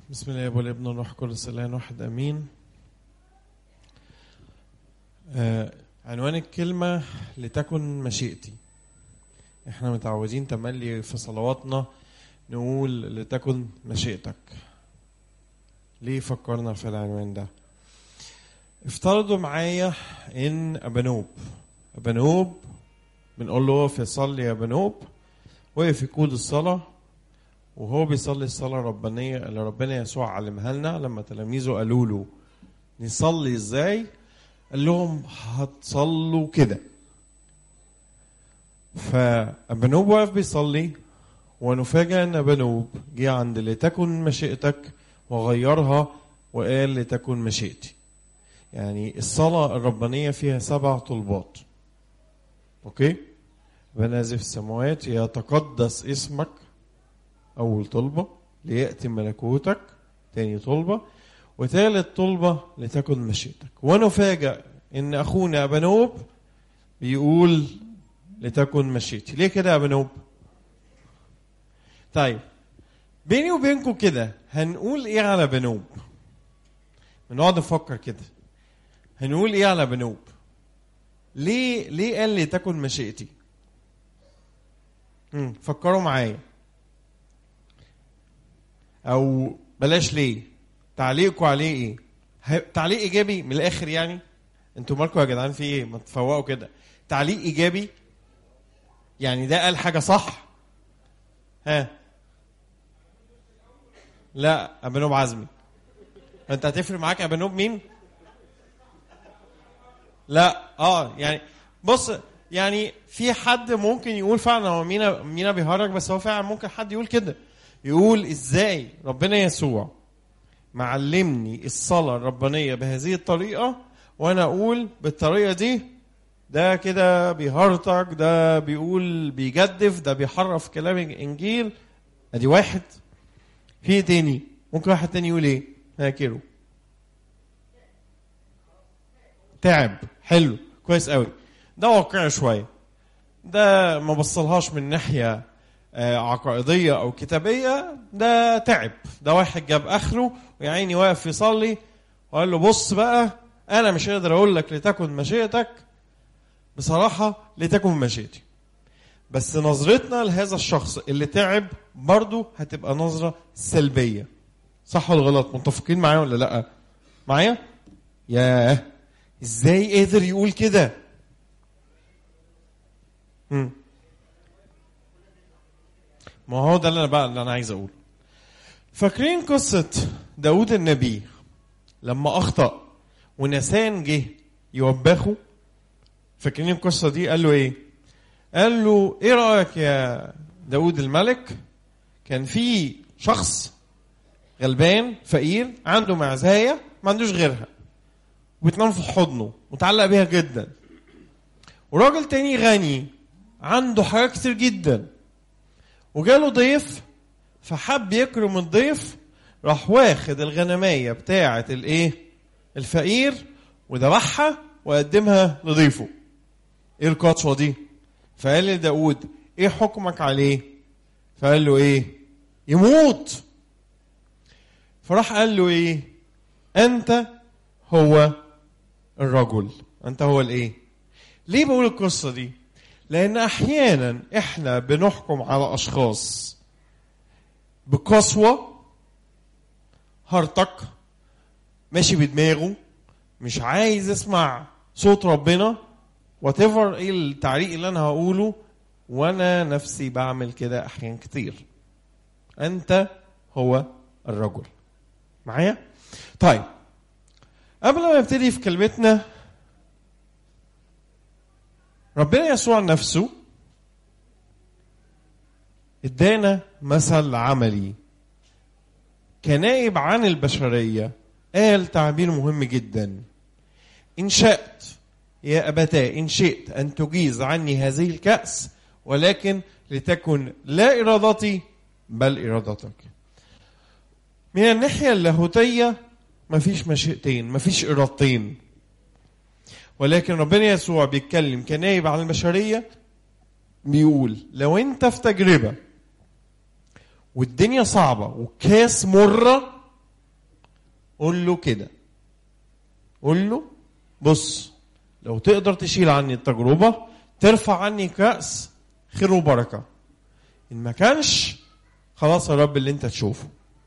بسم الله والابن والروح القدس الان واحد امين آه عنوان الكلمه لتكن مشيئتي احنا متعودين تملي في صلواتنا نقول لتكن مشيئتك ليه فكرنا في العنوان ده افترضوا معايا ان ابانوب ابانوب بنقول له في صلي يا بنوب وقف يقود الصلاه وهو بيصلي الصلاة الربانية اللي ربنا يسوع علمها لنا لما تلاميذه قالوا له نصلي ازاي؟ قال لهم هتصلوا كده. فأبنوب واقف بيصلي ونفاجأ أن أبنوب جه عند لتكن مشيئتك وغيرها وقال لتكن مشيئتي. يعني الصلاة الربانية فيها سبع طلبات. أوكي؟ أبانا في السماوات يتقدس اسمك أول طلبة ليأتي ملكوتك تاني طلبة وثالث طلبة لتكن مشيئتك ونفاجأ إن أخونا أبنوب بيقول لتكن مشيئتي ليه كده يا أبنوب طيب بيني وبينكم كده هنقول إيه على بنوب بنقعد نفكر كده هنقول إيه على بنوب ليه ليه قال لي تكن مشيئتي مم. فكروا معايا او بلاش ليه تعليقكم عليه ايه ه- تعليق ايجابي من الاخر يعني انتوا مالكم يا جدعان في ايه ما تفوقوا كده تعليق ايجابي يعني ده قال حاجه صح ها لا ابنوب عزمي انت هتفرق معاك ابنوب مين لا اه يعني بص يعني في حد ممكن يقول فعلا هو مينا مينا بيهرج بس هو فعلا ممكن حد يقول كده يقول ازاي ربنا يسوع معلمني الصلاة الربانية بهذه الطريقة وانا اقول بالطريقة دي ده كده بيهرطك ده بيقول بيجدف ده بيحرف كلام الانجيل ادي واحد في إيه تاني ممكن واحد تاني يقول ايه فاكره تعب حلو كويس قوي ده واقعي شويه ده ما بصلهاش من ناحيه آه، عقائديه او كتابيه ده تعب ده واحد جاب اخره ويا عيني واقف يصلي وقال له بص بقى انا مش قادر اقول لك لتكن مشيئتك بصراحه لتكن مشيئتي بس نظرتنا لهذا الشخص اللي تعب برضه هتبقى نظره سلبيه صح ولا غلط متفقين معايا ولا لا معايا ياه ازاي قدر يقول كده مم. ما هو ده اللي انا بقى اللي انا عايز اقوله فاكرين قصة داود النبي لما أخطأ ونسان جه يوبخه فاكرين القصة دي قال له إيه؟ قال له إيه رأيك يا داود الملك؟ كان في شخص غلبان فقير عنده معزاية ما عندوش غيرها وبتنام في حضنه متعلق بيها جدا وراجل تاني غني عنده حاجات كتير جدا وجاله ضيف فحب يكرم الضيف راح واخد الغنمية بتاعة الايه الفقير وذبحها وقدمها لضيفه ايه القطوة دي فقال لداود ايه حكمك عليه فقال له ايه يموت فراح قال له ايه انت هو الرجل انت هو الايه ليه بقول القصة دي لان احيانا احنا بنحكم على اشخاص بقسوة هرطك ماشي بدماغه مش عايز يسمع صوت ربنا وات ايه التعليق اللي انا هقوله وانا نفسي بعمل كده احيان كتير انت هو الرجل معايا طيب قبل ما نبتدي في كلمتنا ربنا يسوع نفسه ادانا مثل عملي كنائب عن البشرية قال تعبير مهم جدا إن شئت يا أبتاه إن شئت أن تجيز عني هذه الكأس ولكن لتكن لا إرادتي بل إرادتك من الناحية اللاهوتية مفيش مشيئتين مفيش إرادتين ولكن ربنا يسوع بيتكلم كنايب عن البشرية بيقول لو انت في تجربة والدنيا صعبة والكاس مرة قول له كده قول له بص لو تقدر تشيل عني التجربة ترفع عني كأس خير وبركة إن ما كانش خلاص يا رب اللي أنت تشوفه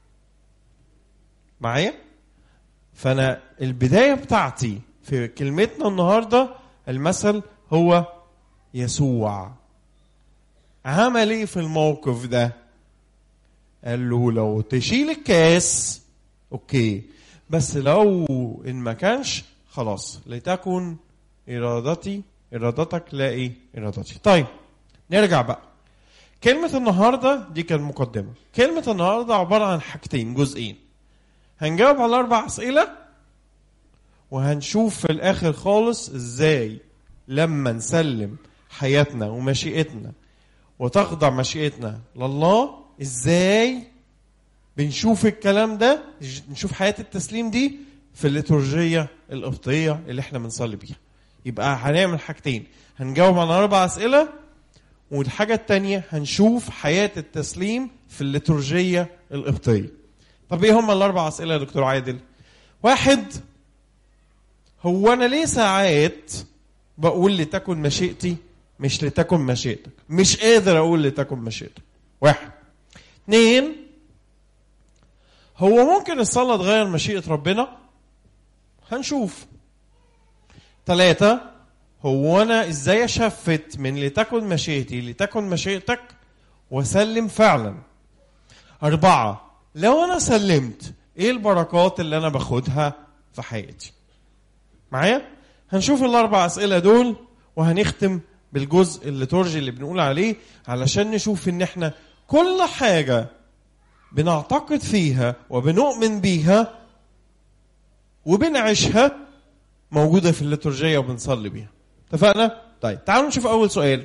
معايا فأنا البداية بتاعتي في كلمتنا النهاردة المثل هو يسوع عمل ايه في الموقف ده قال له لو تشيل الكاس اوكي بس لو ان ما كانش خلاص لتكن ارادتي ارادتك لا ايه ارادتي طيب نرجع بقى كلمة النهاردة دي كانت مقدمة كلمة النهاردة عبارة عن حاجتين جزئين هنجاوب على أربع أسئلة وهنشوف في الآخر خالص إزاي لما نسلم حياتنا ومشيئتنا وتخضع مشيئتنا لله ازاي بنشوف الكلام ده نشوف حياة التسليم دي في الليتورجية القبطية اللي احنا بنصلي بيها يبقى هنعمل حاجتين هنجاوب على أربع أسئلة والحاجة التانية هنشوف حياة التسليم في الليتورجية القبطية طب ايه هم الأربع أسئلة يا دكتور عادل واحد هو أنا ليه ساعات بقول لتكن مشيئتي مش لتكن مشيئتك مش قادر اقول لتكن مشيئتك واحد اثنين هو ممكن الصلاة تغير مشيئة ربنا هنشوف ثلاثة هو أنا إزاي أشفت من لتكن مشيئتي لتكن مشيئتك وأسلم فعلا أربعة لو أنا سلمت إيه البركات اللي أنا باخدها في حياتي معايا هنشوف الأربع أسئلة دول وهنختم بالجزء الليتورجي اللي بنقول عليه علشان نشوف ان احنا كل حاجة بنعتقد فيها وبنؤمن بيها وبنعيشها موجودة في الليتورجية وبنصلي بيها اتفقنا؟ طيب تعالوا نشوف أول سؤال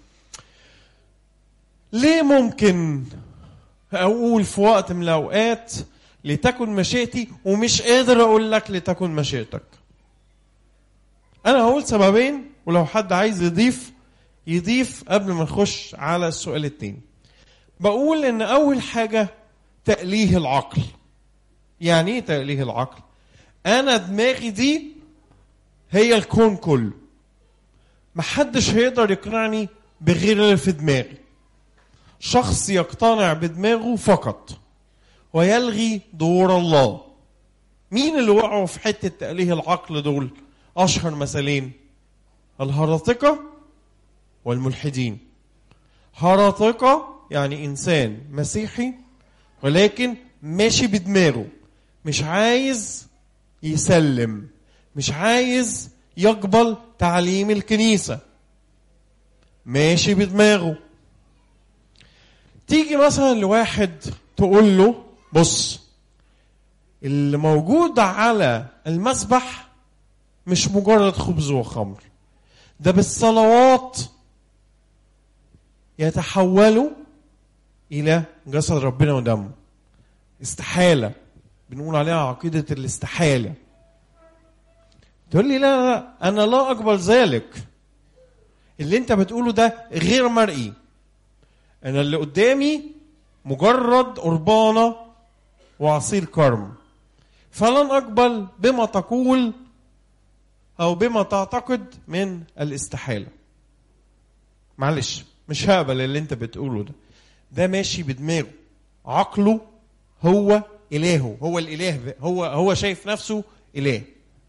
ليه ممكن أقول في وقت من الأوقات لتكن مشيئتي ومش قادر أقول لك لتكن مشيئتك أنا هقول سببين ولو حد عايز يضيف يضيف قبل ما نخش على السؤال التاني بقول ان اول حاجة تأليه العقل يعني ايه تأليه العقل انا دماغي دي هي الكون كله محدش هيقدر يقنعني بغير اللي في دماغي شخص يقتنع بدماغه فقط ويلغي دور الله مين اللي وقعوا في حتة تأليه العقل دول أشهر مثالين الهرطقة والملحدين هرطقة يعني إنسان مسيحي ولكن ماشي بدماغه مش عايز يسلم مش عايز يقبل تعليم الكنيسة ماشي بدماغه تيجي مثلا لواحد تقول له بص اللي موجود على المسبح مش مجرد خبز وخمر ده بالصلوات يتحولوا إلى جسد ربنا ودمه استحالة بنقول عليها عقيدة الاستحالة تقول لي لا لا أنا لا أقبل ذلك اللي أنت بتقوله ده غير مرئي أنا اللي قدامي مجرد قربانة وعصير كرم فلن أقبل بما تقول أو بما تعتقد من الاستحالة معلش مش هقبل اللي أنت بتقوله ده ده ماشي بدماغه عقله هو إلهه هو الإله هو هو شايف نفسه إله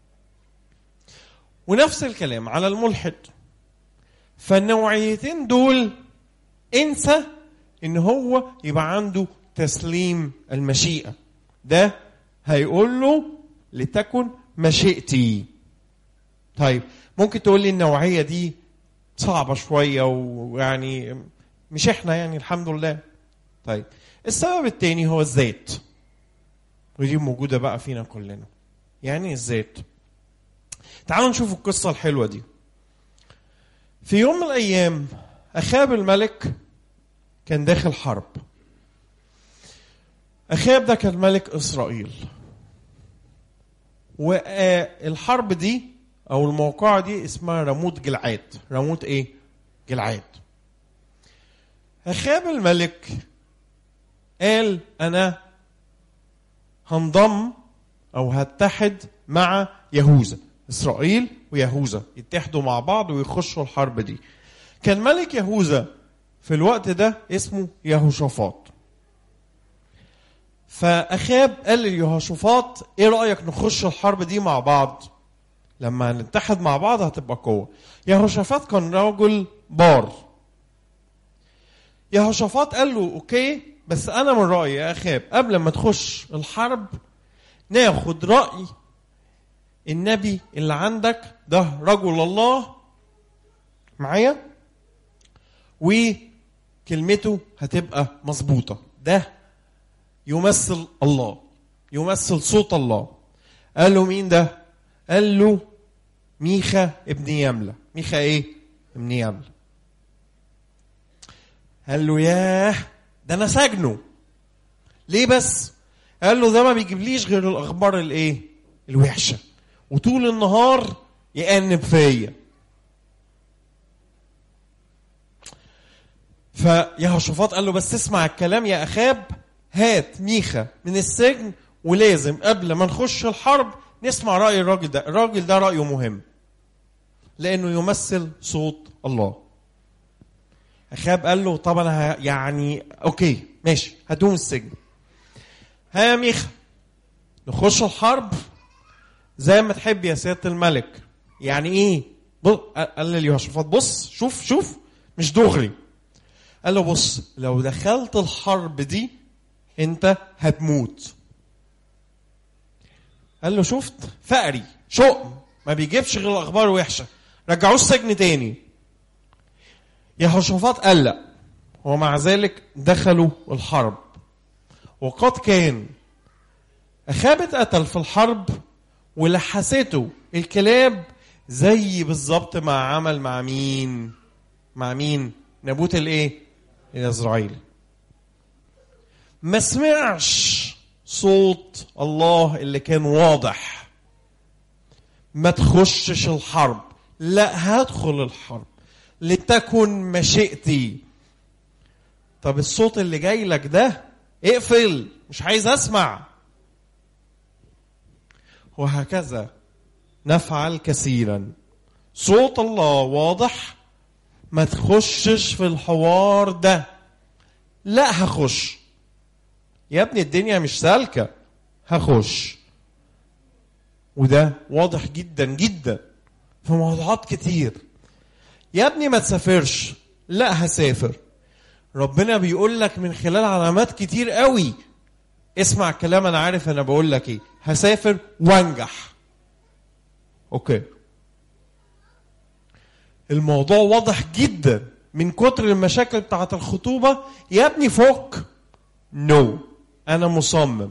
ونفس الكلام على الملحد فالنوعيتين دول انسى ان هو يبقى عنده تسليم المشيئة ده هيقول له لتكن مشيئتي طيب ممكن تقول لي النوعية دي صعبة شوية ويعني مش احنا يعني الحمد لله طيب السبب التاني هو الذات ودي موجودة بقى فينا كلنا يعني الذات تعالوا نشوف القصة الحلوة دي في يوم من الأيام أخاب الملك كان داخل حرب أخاب ده كان ملك إسرائيل والحرب دي أو الموقعة دي اسمها رموت جلعاد رموت إيه؟ جلعاد أخاب الملك قال أنا هنضم او هتحد مع يهوذا اسرائيل ويهوذا يتحدوا مع بعض ويخشوا الحرب دي كان ملك يهوذا في الوقت ده اسمه يهوشافاط فاخاب قال ليهوشافاط ايه رايك نخش الحرب دي مع بعض لما نتحد مع بعض هتبقى قوه يهوشافاط كان رجل بار يهوشافاط قال له اوكي بس انا من رايي يا اخاب قبل ما تخش الحرب ناخد راي النبي اللي عندك ده رجل الله معايا وكلمته هتبقى مظبوطه ده يمثل الله يمثل صوت الله قال له مين ده قال له ميخا ابن يملة ميخا ايه ابن يملة قال له ياه ده انا سجنه ليه بس قال له ده ما بيجيبليش غير الاخبار الايه الوحشه وطول النهار يأنب فيا فيهوشافاط قال له بس اسمع الكلام يا اخاب هات ميخا من السجن ولازم قبل ما نخش الحرب نسمع راي الراجل ده الراجل ده رايه مهم لانه يمثل صوت الله اخاب قال له طب انا ه- يعني اوكي ماشي هدوم السجن ها يا ميخا نخش الحرب زي ما تحب يا سياده الملك يعني ايه بص قال ليهوشافاط بص شوف شوف مش دغري قال له بص لو دخلت الحرب دي انت هتموت قال له شفت فقري شؤم ما بيجيبش غير الاخبار وحشه رجعوه السجن تاني يهوشافاط قلق ومع ذلك دخلوا الحرب وقد كان اخاب اتقتل في الحرب ولحسته الكلاب زي بالظبط ما عمل مع مين مع مين نابوت الايه الازرائيلي ما سمعش صوت الله اللي كان واضح ما تخشش الحرب لا هدخل الحرب لتكن مشيئتي طب الصوت اللي جاي لك ده اقفل مش عايز اسمع وهكذا نفعل كثيرا صوت الله واضح ما تخشش في الحوار ده لا هخش يا ابني الدنيا مش سالكة هخش وده واضح جدا جدا في موضوعات كتير يا ابني ما تسافرش لا هسافر ربنا بيقول لك من خلال علامات كتير قوي اسمع الكلام انا عارف انا بقول لك ايه هسافر وانجح اوكي الموضوع واضح جدا من كتر المشاكل بتاعت الخطوبة يا ابني فوق نو no. انا مصمم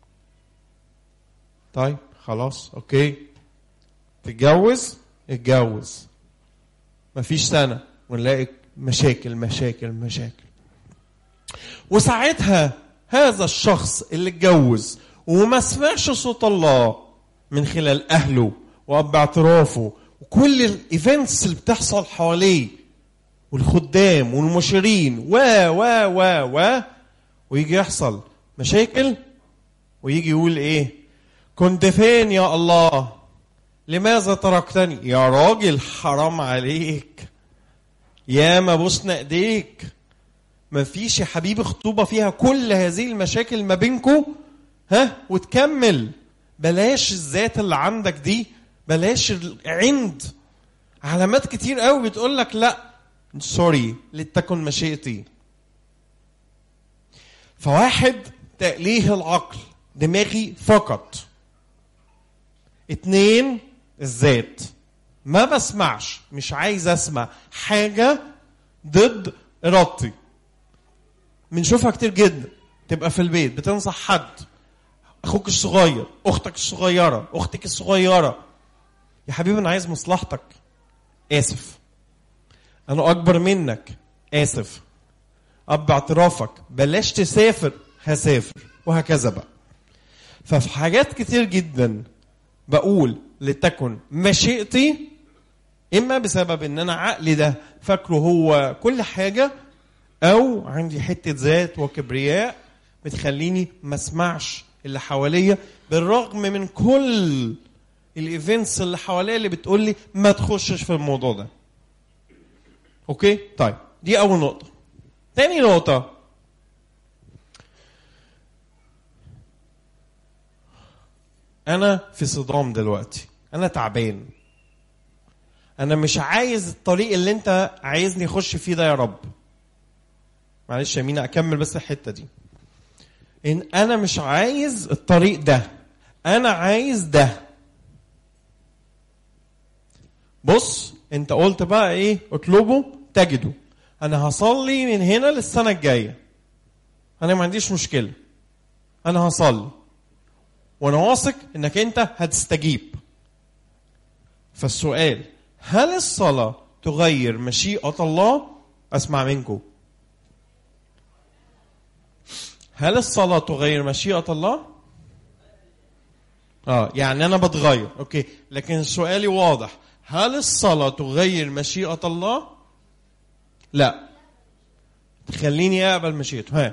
طيب خلاص اوكي تتجوز اتجوز مفيش سنة ونلاقي مشاكل مشاكل مشاكل وساعتها هذا الشخص اللي اتجوز وما سمعش صوت الله من خلال اهله واب اعترافه وكل الايفنتس اللي بتحصل حواليه والخدام والمشيرين و و و و ويجي يحصل مشاكل ويجي يقول ايه كنت فين يا الله لماذا تركتني يا راجل حرام عليك يا ما بوسنا ايديك ما فيش يا حبيبي خطوبه فيها كل هذه المشاكل ما بينكم ها وتكمل بلاش الذات اللي عندك دي بلاش العند علامات كتير قوي بتقول لك لا سوري لتكن مشيئتي فواحد تأليه العقل دماغي فقط اتنين الذات ما بسمعش مش عايز اسمع حاجة ضد ارادتي بنشوفها كتير جدا تبقى في البيت بتنصح حد اخوك الصغير اختك الصغيرة اختك الصغيرة يا حبيبي انا عايز مصلحتك اسف انا اكبر منك اسف اب اعترافك بلاش تسافر هسافر وهكذا بقى ففي حاجات كتير جدا بقول لتكن مشيئتي اما بسبب ان انا عقلي ده فاكره هو كل حاجه او عندي حته ذات وكبرياء بتخليني ما اسمعش اللي حواليا بالرغم من كل الايفنتس اللي حواليه اللي بتقول لي ما تخشش في الموضوع ده اوكي طيب دي اول نقطه تاني نقطه انا في صدام دلوقتي انا تعبان انا مش عايز الطريق اللي انت عايزني اخش فيه ده يا رب معلش يا مينا اكمل بس الحته دي ان انا مش عايز الطريق ده انا عايز ده بص انت قلت بقى ايه اطلبه تجده انا هصلي من هنا للسنه الجايه انا ما عنديش مشكله انا هصلي وانا واثق انك انت هتستجيب فالسؤال هل الصلاه تغير مشيئه الله اسمع منكم هل الصلاه تغير مشيئه الله اه يعني انا بتغير اوكي لكن سؤالي واضح هل الصلاه تغير مشيئه الله لا تخليني اقبل مشيئته ها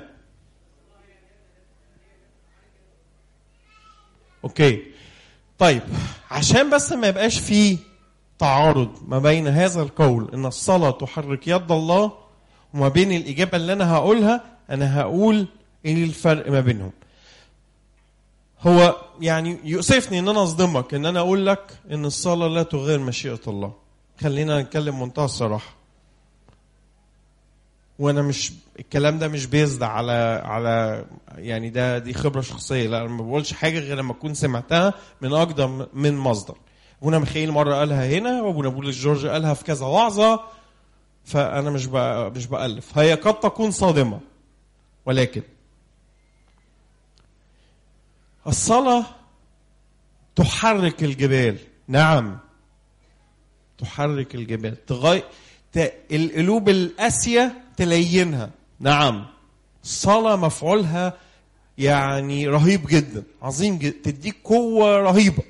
اوكي طيب عشان بس ما يبقاش في تعارض ما بين هذا القول ان الصلاه تحرك يد الله وما بين الاجابه اللي انا هقولها انا هقول ايه الفرق ما بينهم هو يعني يؤسفني ان انا اصدمك ان انا اقول لك ان الصلاه لا تغير مشيئه الله خلينا نتكلم منتهى الصراحه وانا مش الكلام ده مش بيزد على على يعني ده دي خبره شخصيه لا انا ما بقولش حاجه غير لما اكون سمعتها من اقدم من مصدر ابونا ميخائيل مره قالها هنا وابونا بولس جورج قالها في كذا وعظه فانا مش مش بالف هي قد تكون صادمه ولكن الصلاه تحرك الجبال نعم تحرك الجبال تغير القلوب القاسيه تلينها نعم الصلاة مفعولها يعني رهيب جدا عظيم جدا تديك قوة رهيبة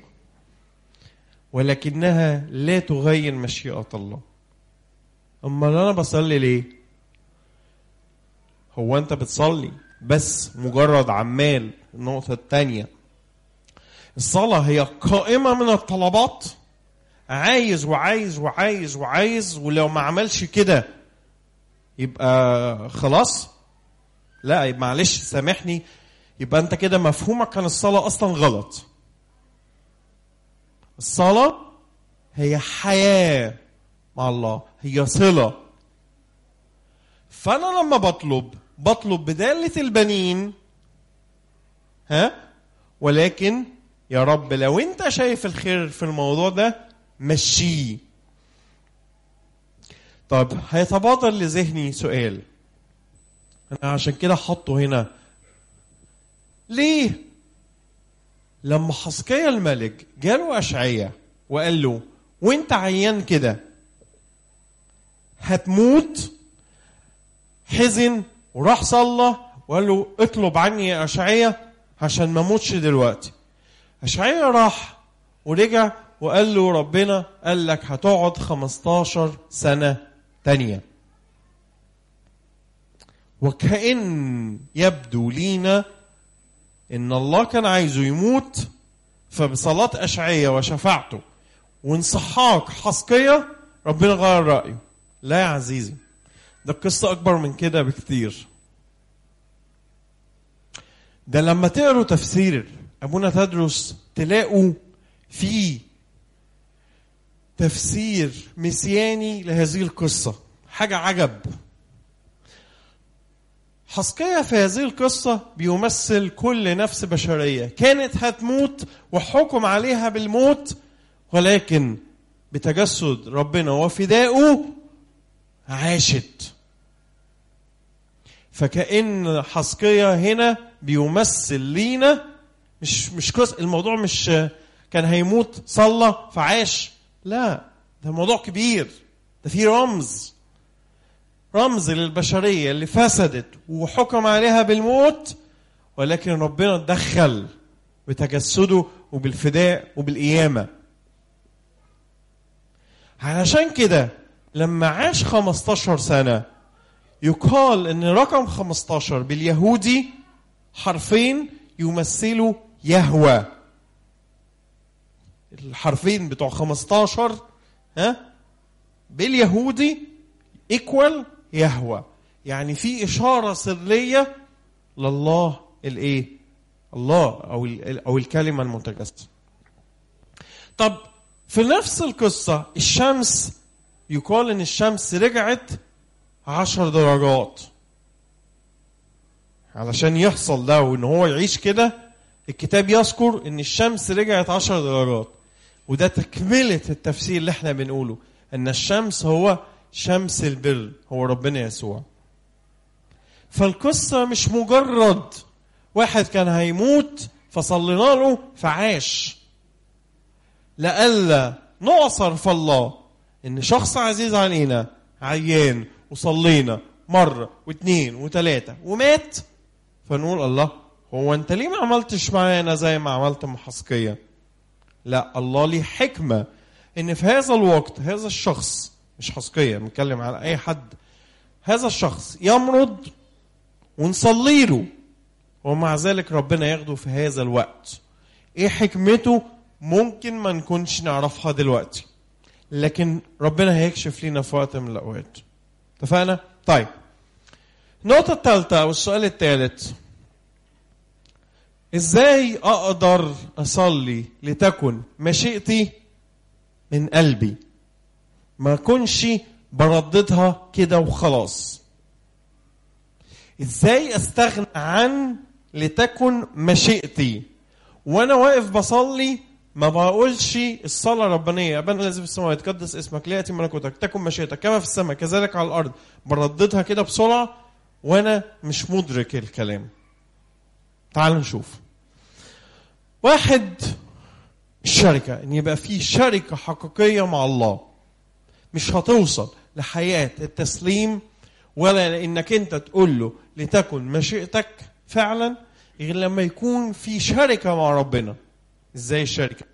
ولكنها لا تغير مشيئة الله أما أنا بصلي ليه هو أنت بتصلي بس مجرد عمال النقطة الثانية الصلاة هي قائمة من الطلبات عايز وعايز وعايز وعايز ولو ما عملش كده يبقى خلاص لا يبقى معلش سامحني يبقى انت كده مفهومك عن الصلاه اصلا غلط الصلاه هي حياه مع الله هي صله فانا لما بطلب بطلب بداله البنين ها ولكن يا رب لو انت شايف الخير في الموضوع ده مشيه طب هيتبادر لذهني سؤال انا عشان كده حطه هنا ليه لما حسقيا الملك جاله اشعيا وقال له وانت عيان كده هتموت حزن وراح صلى وقال له اطلب عني يا اشعيا عشان ما اموتش دلوقتي اشعيا راح ورجع وقال له ربنا قال لك هتقعد 15 سنه تانية وكأن يبدو لينا إن الله كان عايزه يموت فبصلاة أشعية وشفاعته وانصحاك حسقية ربنا غير رأيه لا يا عزيزي ده القصة أكبر من كده بكتير ده لما تقروا تفسير أبونا تدرس تلاقوا فيه تفسير مسياني لهذه القصة حاجة عجب حسقية في هذه القصة بيمثل كل نفس بشرية كانت هتموت وحكم عليها بالموت ولكن بتجسد ربنا وفدائه عاشت فكأن حسقية هنا بيمثل لينا مش مش قصة الموضوع مش كان هيموت صلى فعاش لا ده موضوع كبير ده في رمز رمز للبشرية اللي فسدت وحكم عليها بالموت ولكن ربنا اتدخل بتجسده وبالفداء وبالقيامة علشان كده لما عاش 15 سنة يقال ان رقم 15 باليهودي حرفين يمثلوا يهوى الحرفين بتوع 15 ها باليهودي ايكوال يهوى يعني في اشاره سريه لله الايه الله او ال- او الكلمه المتجسده طب في نفس القصه الشمس يقال ان الشمس رجعت عشر درجات علشان يحصل ده وان هو يعيش كده الكتاب يذكر ان الشمس رجعت عشر درجات وده تكملة التفسير اللي احنا بنقوله ان الشمس هو شمس البر هو ربنا يسوع فالقصة مش مجرد واحد كان هيموت فصلينا له فعاش لألا نعصر في الله ان شخص عزيز علينا عيان وصلينا مرة واثنين وثلاثة ومات فنقول الله هو انت ليه ما عملتش معانا زي ما عملت مع حسقية لا الله ليه حكمة ان في هذا الوقت هذا الشخص مش حسقية بنتكلم على اي حد هذا الشخص يمرض ونصلي له ومع ذلك ربنا ياخده في هذا الوقت ايه حكمته ممكن ما نكونش نعرفها دلوقتي لكن ربنا هيكشف لنا في وقت من الاوقات اتفقنا طيب النقطة الثالثة أو السؤال الثالث إزاي أقدر أصلي لتكن مشيئتي من قلبي ما أكونش برددها كده وخلاص إزاي أستغنى عن لتكن مشيئتي وأنا واقف بصلي ما بقولش الصلاة الربانية أبانا الذي في السماء يتقدس اسمك ليأتي ملكوتك تكن مشيئتك كما في السماء كذلك على الأرض برددها كده بسرعة وأنا مش مدرك الكلام تعالوا نشوف واحد الشركة ان يبقى في شركة حقيقية مع الله مش هتوصل لحياة التسليم ولا انك انت تقول له لتكن مشيئتك فعلا غير لما يكون في شركة مع ربنا ازاي الشركة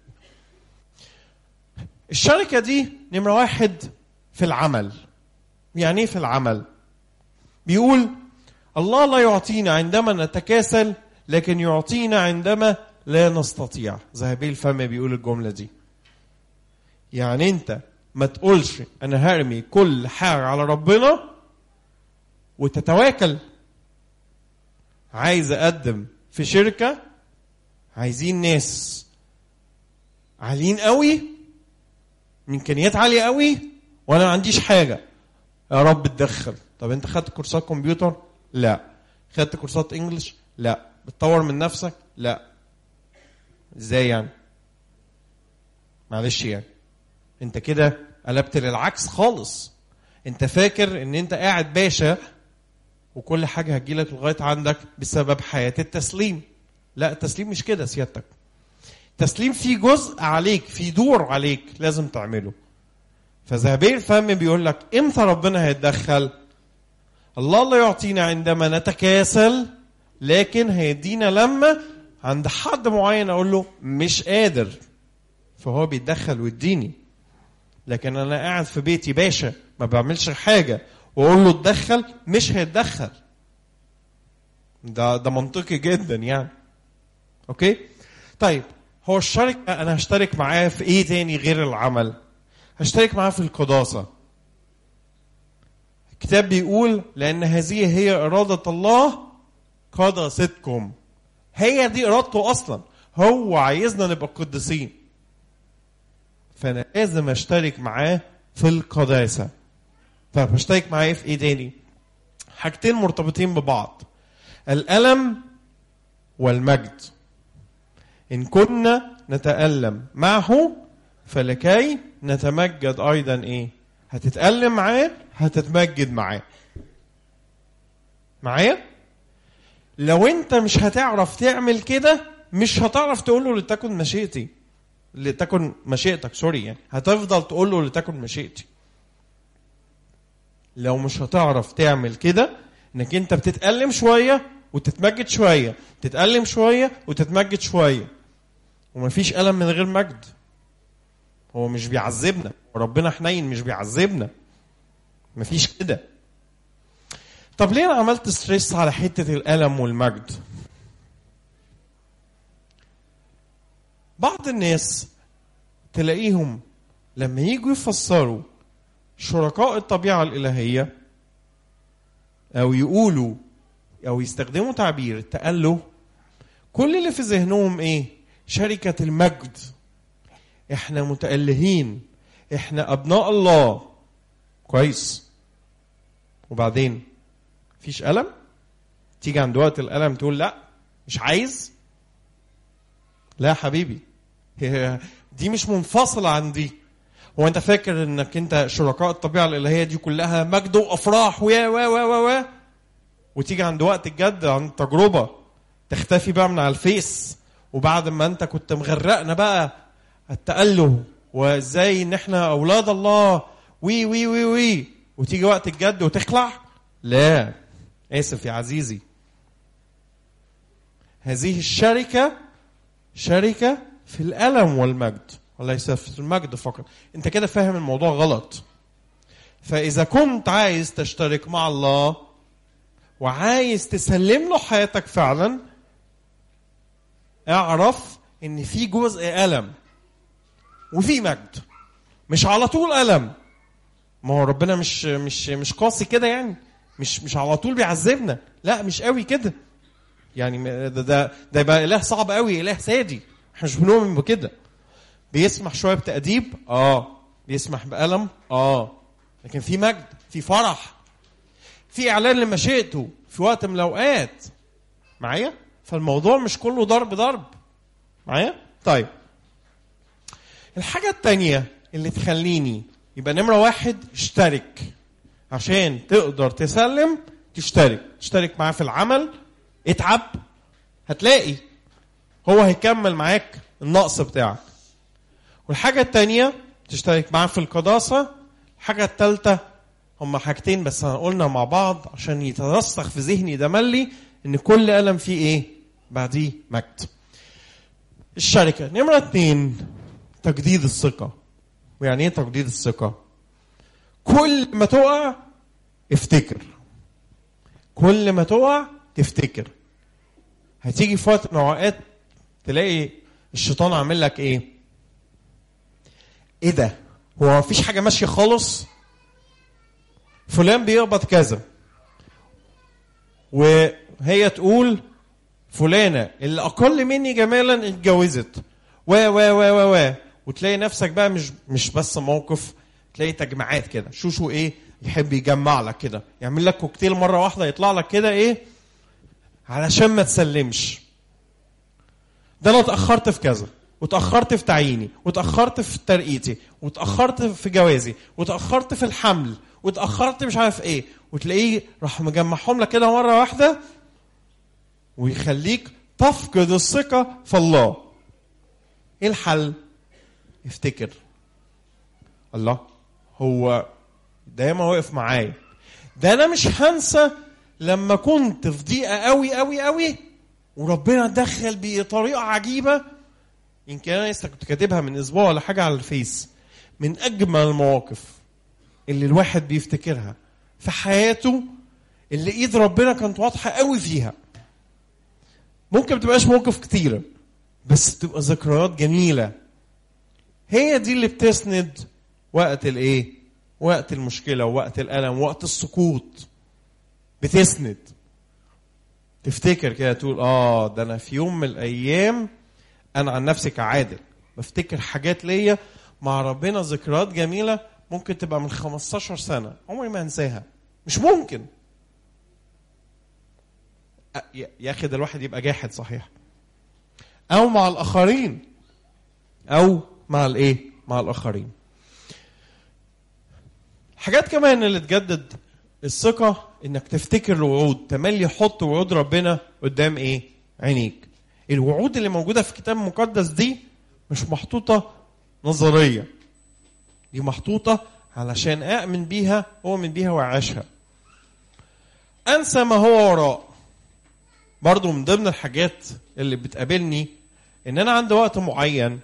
الشركة دي نمرة واحد في العمل يعني ايه في العمل بيقول الله لا يعطينا عندما نتكاسل لكن يعطينا عندما لا نستطيع ذهبي الفم بيقول الجملة دي يعني انت ما تقولش انا هرمي كل حاجة على ربنا وتتواكل عايز اقدم في شركة عايزين ناس عاليين قوي امكانيات عالية قوي وانا ما عنديش حاجة يا رب اتدخل طب انت خدت كورسات كمبيوتر لا خدت كورسات انجلش لا بتطور من نفسك لا ازاي يعني معلش يعني انت كده قلبت للعكس خالص انت فاكر ان انت قاعد باشا وكل حاجه هتجيلك لغايه عندك بسبب حياه التسليم لا التسليم مش كده سيادتك التسليم فيه جزء عليك في دور عليك لازم تعمله فذهبي الفم بيقول لك امتى ربنا هيتدخل الله لا يعطينا عندما نتكاسل لكن هيدينا لما عند حد معين اقول له مش قادر فهو بيتدخل ويديني لكن انا قاعد في بيتي باشا ما بعملش حاجه واقول له اتدخل مش هيتدخل ده ده منطقي جدا يعني اوكي طيب هو الشركه انا هشترك معاه في ايه تاني غير العمل هشترك معاه في القداسه الكتاب بيقول لان هذه هي اراده الله قداستكم هي دي ارادته اصلا هو عايزنا نبقى قديسين فانا لازم اشترك معاه في القداسه طب هشترك معاه في ايه تاني حاجتين مرتبطين ببعض الالم والمجد ان كنا نتالم معه فلكي نتمجد ايضا ايه هتتالم معاه هتتمجد معاه معايا لو انت مش هتعرف تعمل كده مش هتعرف تقول له لتكن مشيئتي لتكن مشيئتك سوري يعني هتفضل تقول له لتكن مشيئتي لو مش هتعرف تعمل كده انك انت بتتألم شوية وتتمجد شوية تتألم شوية وتتمجد شوية ومفيش ألم من غير مجد هو مش بيعذبنا وربنا حنين مش بيعذبنا مفيش كده طب ليه انا عملت ستريس على حته الالم والمجد بعض الناس تلاقيهم لما يجوا يفسروا شركاء الطبيعة الإلهية أو يقولوا أو يستخدموا تعبير التأله كل اللي في ذهنهم إيه؟ شركة المجد إحنا متألهين إحنا أبناء الله كويس وبعدين فيش ألم تيجي عند وقت الألم تقول لا مش عايز لا يا حبيبي هي دي مش منفصلة عن دي هو انت فاكر انك انت شركاء الطبيعة الالهية دي كلها مجد وافراح و و و و وتيجي عند وقت الجد عند التجربة تختفي بقى من على الفيس وبعد ما انت كنت مغرقنا بقى التأله وازاي ان احنا اولاد الله وي وي وي وي وتيجي وقت الجد وتخلع لا اسف يا عزيزي هذه الشركة شركة في الألم والمجد وليس في المجد فقط انت كده فاهم الموضوع غلط فإذا كنت عايز تشترك مع الله وعايز تسلم له حياتك فعلا اعرف ان في جزء ألم وفي مجد مش على طول ألم ما هو ربنا مش مش مش قاسي كده يعني مش مش على طول بيعذبنا لا مش قوي كده يعني ده ده ده يبقى اله صعب قوي اله سادي احنا مش بنؤمن بكده بيسمح شويه بتاديب اه بيسمح بالم اه لكن في مجد في فرح في اعلان لمشيئته في وقت من الاوقات معايا فالموضوع مش كله ضرب ضرب معايا طيب الحاجه التانية اللي تخليني يبقى نمره واحد اشترك عشان تقدر تسلم تشترك تشترك معاه في العمل اتعب هتلاقي هو هيكمل معاك النقص بتاعك والحاجة التانية تشترك معاه في القداسة الحاجة التالتة هما حاجتين بس قلنا مع بعض عشان يترسخ في ذهني ده ملي ان كل قلم فيه ايه بعديه مجد الشركة نمرة اتنين تجديد الثقة ويعني ايه تجديد الثقة كل ما تقع افتكر كل ما تقع تفتكر هتيجي في وقت من الاوقات تلاقي الشيطان عامل لك ايه ايه ده هو مفيش حاجه ماشيه خالص فلان بيقبض كذا وهي تقول فلانه اللي اقل مني جمالا اتجوزت و و و و و وتلاقي نفسك بقى مش مش بس موقف تلاقي تجمعات كده شوشو ايه يحب يجمع لك كده يعمل لك كوكتيل مره واحده يطلع لك كده ايه علشان ما تسلمش ده انا اتاخرت في كذا وتاخرت في تعييني وتاخرت في ترقيتي وتاخرت في جوازي وتاخرت في الحمل وتاخرت مش عارف ايه وتلاقيه راح مجمعهم لك كده مره واحده ويخليك تفقد الثقه في الله ايه الحل افتكر الله هو دايما واقف معايا ده انا مش هنسى لما كنت في ضيقه قوي قوي قوي وربنا دخل بطريقه عجيبه يمكن انا لسه كنت كاتبها من اسبوع ولا حاجه على الفيس من اجمل المواقف اللي الواحد بيفتكرها في حياته اللي ايد ربنا كانت واضحه قوي فيها ممكن ما تبقاش مواقف كتيره بس تبقى ذكريات جميله هي دي اللي بتسند وقت الايه وقت المشكله ووقت الالم وقت السقوط بتسند تفتكر كده تقول اه ده انا في يوم من الايام انا عن نفسي كعادل بفتكر حاجات ليا مع ربنا ذكريات جميله ممكن تبقى من 15 سنه عمري ما انساها مش ممكن يا اخي ده الواحد يبقى جاحد صحيح او مع الاخرين او مع الايه مع الاخرين حاجات كمان اللي تجدد الثقة انك تفتكر الوعود تملي حط وعود ربنا قدام ايه عينيك الوعود اللي موجودة في الكتاب المقدس دي مش محطوطة نظرية دي محطوطة علشان أؤمن بيها أؤمن بيها وأعيشها أنسى ما هو وراء برضو من ضمن الحاجات اللي بتقابلني إن أنا عندي وقت معين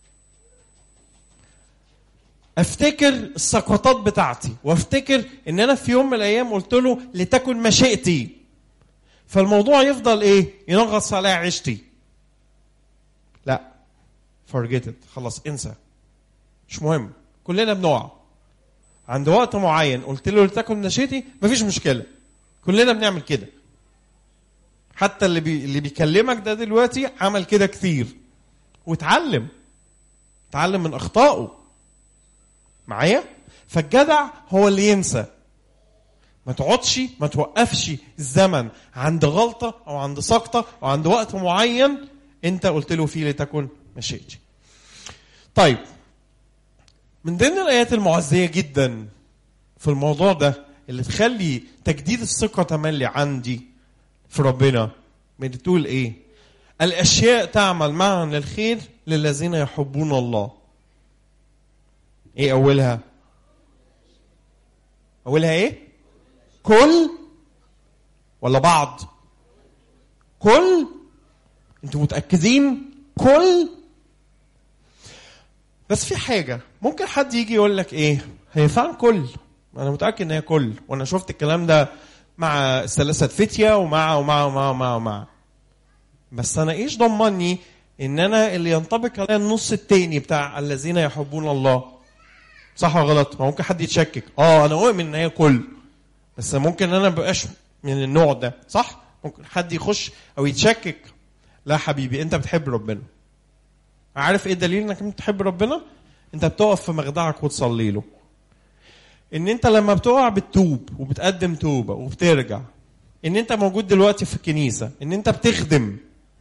افتكر السقطات بتاعتي وافتكر ان انا في يوم من الايام قلت له لتكن مشيئتي فالموضوع يفضل ايه ينغص عليا عيشتي لا forget it خلاص انسى مش مهم كلنا بنقع عند وقت معين قلت له لتكن نشيتي مفيش مشكله كلنا بنعمل كده حتى اللي بي... اللي بيكلمك ده دلوقتي عمل كده كتير واتعلم اتعلم من اخطائه معايا فالجدع هو اللي ينسى ما تقعدش ما توقفش الزمن عند غلطه او عند سقطه او عند وقت معين انت قلت له فيه لتكن مشيتي طيب من ضمن الايات المعزيه جدا في الموضوع ده اللي تخلي تجديد الثقه تملي عندي في ربنا بتقول ايه الاشياء تعمل معا للخير للذين يحبون الله ايه اولها اولها ايه كل ولا بعض كل انتوا متاكدين كل بس في حاجه ممكن حد يجي يقول لك ايه هي فعلا كل انا متاكد ان هي كل وانا شفت الكلام ده مع الثلاثه فتيه ومع ومع ومع ومع, ومع. بس انا ايش ضمني ان انا اللي ينطبق عليا النص التاني بتاع الذين يحبون الله صح ولا غلط ما ممكن حد يتشكك اه انا اؤمن ان هي كل بس ممكن انا مبقاش من النوع ده صح ممكن حد يخش او يتشكك لا حبيبي انت بتحب ربنا عارف ايه الدليل انك انت بتحب ربنا انت بتقف في مخدعك وتصلي له ان انت لما بتقع بتتوب وبتقدم توبه وبترجع ان انت موجود دلوقتي في الكنيسه ان انت بتخدم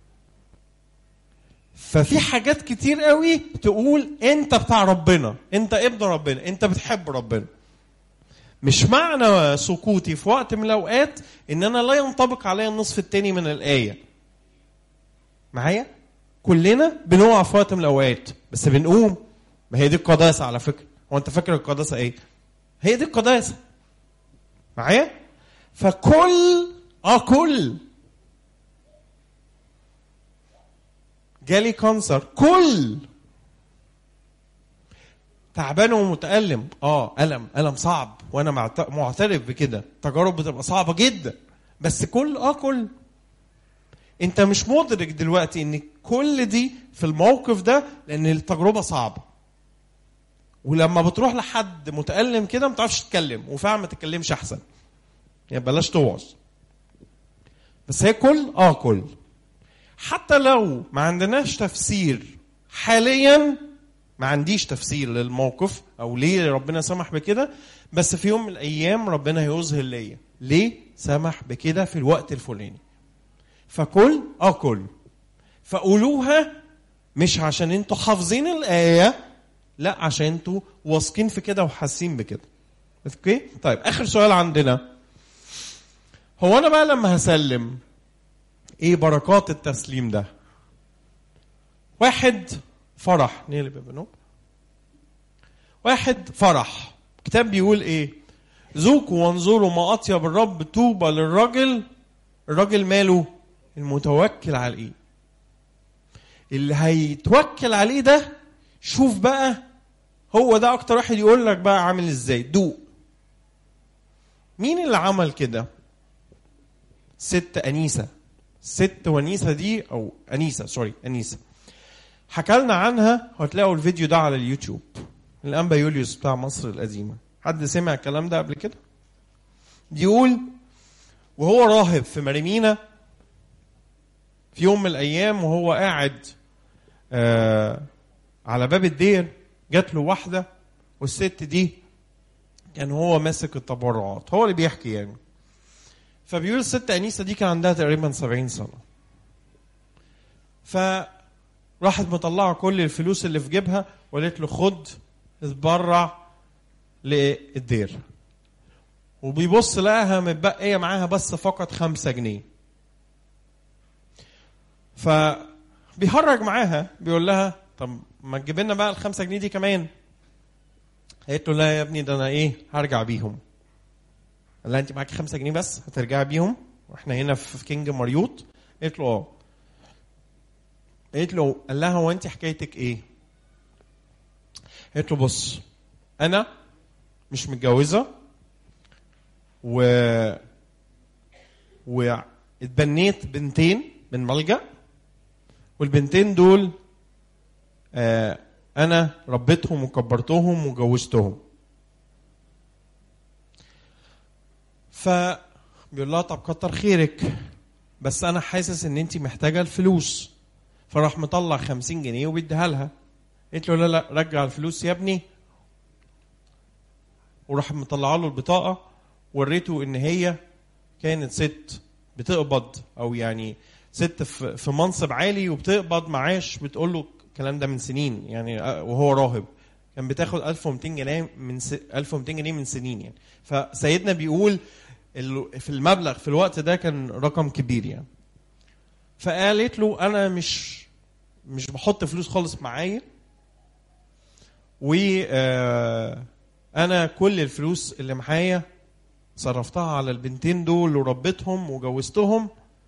ففي حاجات كتير قوي تقول انت بتاع ربنا انت ابن ربنا انت بتحب ربنا مش معنى سقوطي في وقت من الاوقات ان انا لا ينطبق عليا النصف التاني من الايه معايا كلنا بنقع في وقت من الاوقات بس بنقوم ما هي دي القداسه على فكره هو انت فاكر القداسه ايه هي دي القداسه معايا فكل اه كل جالي كانسر كل تعبان ومتألم اه ألم ألم صعب وأنا معت- معترف بكده تجارب بتبقى صعبة جدا بس كل اه كل انت مش مدرك دلوقتي ان كل دي في الموقف ده لان التجربة صعبة ولما بتروح لحد متألم كده ما تعرفش تتكلم وفعلا ما تتكلمش احسن يعني بلاش توعظ بس هي كل اه كل حتى لو ما عندناش تفسير حاليا ما عنديش تفسير للموقف او ليه ربنا سمح بكده بس في يوم من الايام ربنا هيظهر ليا ليه سمح بكده في الوقت الفلاني فكل اه كل فقولوها مش عشان انتوا حافظين الايه لا عشان انتوا واثقين في كده وحاسين بكده اوكي طيب اخر سؤال عندنا هو انا بقى لما هسلم ايه بركات التسليم ده واحد فرح نقلب يا بنو واحد فرح كتاب بيقول ايه ذوقوا وانظروا ما اطيب الرب طوبى للراجل الراجل ماله المتوكل عليه اللي هيتوكل عليه ده شوف بقى هو ده اكتر واحد يقول لك بقى عامل ازاي دوق مين اللي عمل كده ست انيسه ست ونيسه دي او انيسه سوري انيسه حكى لنا عنها وهتلاقوا الفيديو ده على اليوتيوب الانبا يوليوس بتاع مصر القديمه حد سمع الكلام ده قبل كده بيقول وهو راهب في مريمينا في يوم من الايام وهو قاعد آه على باب الدير جات له واحده والست دي كان هو ماسك التبرعات هو اللي بيحكي يعني فبيقول الست انيسه دي كان عندها تقريبا 70 سنه فراحت مطلعه كل الفلوس اللي في جيبها وقالت له خد اتبرع للدير وبيبص لقاها متبقيه معاها بس فقط خمسة جنيه فبيهرج معاها بيقول لها طب ما تجيب لنا بقى الخمسة جنيه دي كمان قالت له لا يا ابني ده انا ايه هرجع بيهم قال لها انت معاكي خمسة جنيه بس هترجعي بيهم واحنا هنا في كينج مريوط قالت له اه قالت له قال لها هو انت حكايتك ايه قالت له بص انا مش متجوزه و واتبنيت بنتين من ملجأ والبنتين دول آه انا ربيتهم وكبرتهم وجوزتهم فبيقول لها طب كتر خيرك بس انا حاسس ان انت محتاجه الفلوس فراح مطلع خمسين جنيه وبيديها لها قلت له لا لا رجع الفلوس يا ابني وراح مطلع له البطاقه وريته ان هي كانت ست بتقبض او يعني ست في في منصب عالي وبتقبض معاش بتقول له الكلام ده من سنين يعني آه، وهو راهب كان بتاخد 1200 جنيه من س... 1200 جنيه من سنين يعني فسيدنا بيقول ال- في المبلغ في الوقت ده كان رقم كبير يعني فقالت له انا مش مش بحط فلوس خالص معايا و آه، انا كل الفلوس اللي معايا صرفتها على البنتين دول وربيتهم وجوزتهم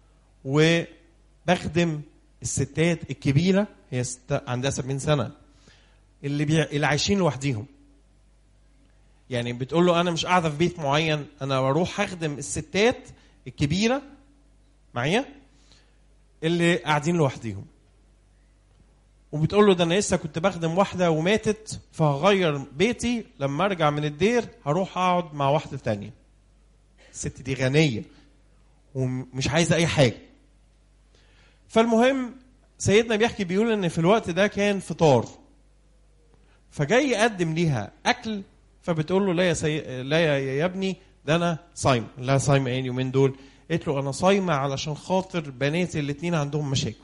وبخدم الستات الكبيره هي ست عندها 70 سنه اللي بيع... اللي عايشين لوحديهم يعني بتقول له انا مش قاعده في بيت معين انا بروح اخدم الستات الكبيره معايا اللي قاعدين لوحديهم وبتقول له ده انا لسه كنت بخدم واحده وماتت فهغير بيتي لما ارجع من الدير هروح اقعد مع واحده تانية الست دي غنيه ومش عايزه اي حاجه فالمهم سيدنا بيحكي بيقول ان في الوقت ده كان فطار فجاي يقدم ليها اكل فبتقول له لا يا سي... لا يا, يا ابني ده انا صايم لا صايمه ايه اليومين دول قلت له انا صايمه علشان خاطر بناتي الاثنين عندهم مشاكل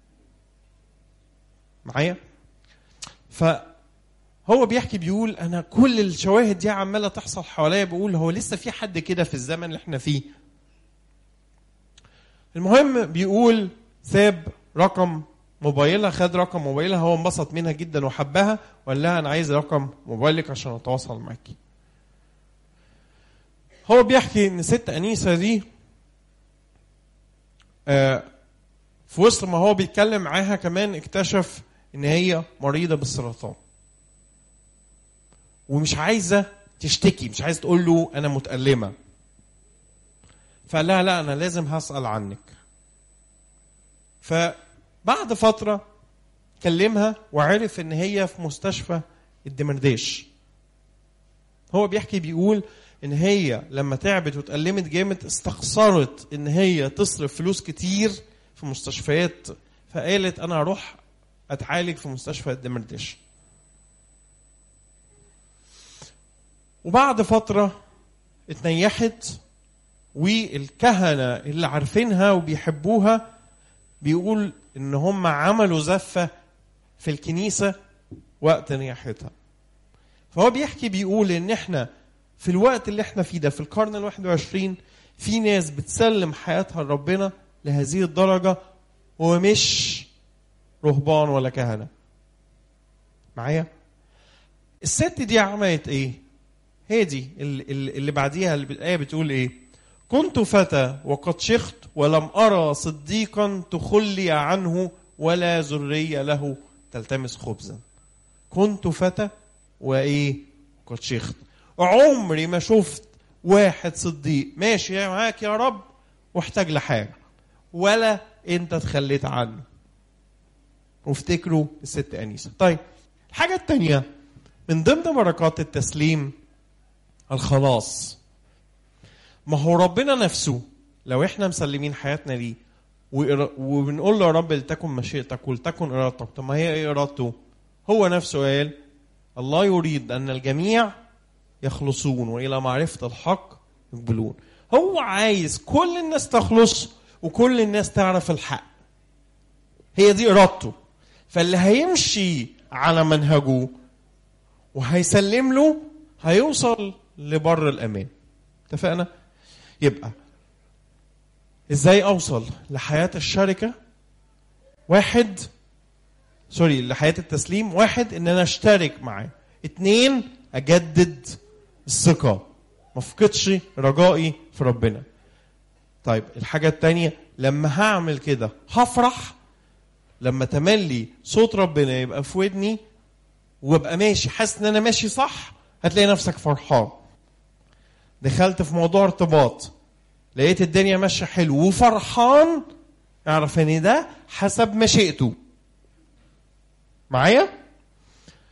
معايا فهو بيحكي بيقول انا كل الشواهد دي عماله تحصل حواليا بقول هو لسه في حد كده في الزمن اللي احنا فيه المهم بيقول ساب رقم موبايلها خد رقم موبايلها هو انبسط منها جدا وحبها وقال لها انا عايز رقم موبايلك عشان اتواصل معاكي هو بيحكي ان ست انيسه دي آه، في وسط ما هو بيتكلم معاها كمان اكتشف ان هي مريضه بالسرطان ومش عايزه تشتكي مش عايزه تقول له انا متالمه فقال لها لا انا لازم هسال عنك فبعد فتره كلمها وعرف ان هي في مستشفى الدمرداش هو بيحكي بيقول ان هي لما تعبت واتألمت جامد استخسرت ان هي تصرف فلوس كتير في مستشفيات فقالت انا هروح اتعالج في مستشفى الدمرداش وبعد فترة اتنيحت والكهنة اللي عارفينها وبيحبوها بيقول ان هم عملوا زفة في الكنيسة وقت نياحتها فهو بيحكي بيقول ان احنا في الوقت اللي احنا فيه ده في القرن الواحد وعشرين في ناس بتسلم حياتها لربنا لهذه الدرجة ومش رهبان ولا كهنة معايا الست دي عملت ايه هي دي ال- ال- اللي بعديها اللي الآية بتقول ايه كنت فتى وقد شخت ولم أرى صديقا تخلي عنه ولا ذرية له تلتمس خبزا كنت فتى وايه قد شخت عمري ما شفت واحد صديق ماشي معاك يا رب واحتاج لحاجه ولا انت تخليت عنه وافتكروا الست انيسه طيب الحاجه الثانيه من ضمن بركات التسليم الخلاص ما هو ربنا نفسه لو احنا مسلمين حياتنا ليه وإر- وبنقول له يا رب لتكن مشيئتك ولتكن ارادتك طب ما هي ايه ارادته هو نفسه قال الله يريد ان الجميع يخلصون والى معرفه الحق يقبلون هو عايز كل الناس تخلص وكل الناس تعرف الحق هي دي ارادته فاللي هيمشي على منهجه وهيسلم له هيوصل لبر الامان اتفقنا يبقى ازاي اوصل لحياه الشركه واحد سوري لحياه التسليم واحد ان انا اشترك معاه اتنين اجدد الثقه ما افقدش رجائي في ربنا طيب الحاجه التانية لما هعمل كده هفرح لما تملي صوت ربنا يبقى في ودني وابقى ماشي حاسس ان انا ماشي صح هتلاقي نفسك فرحان دخلت في موضوع ارتباط لقيت الدنيا ماشيه حلو وفرحان اعرف ان ده حسب مشيئته معايا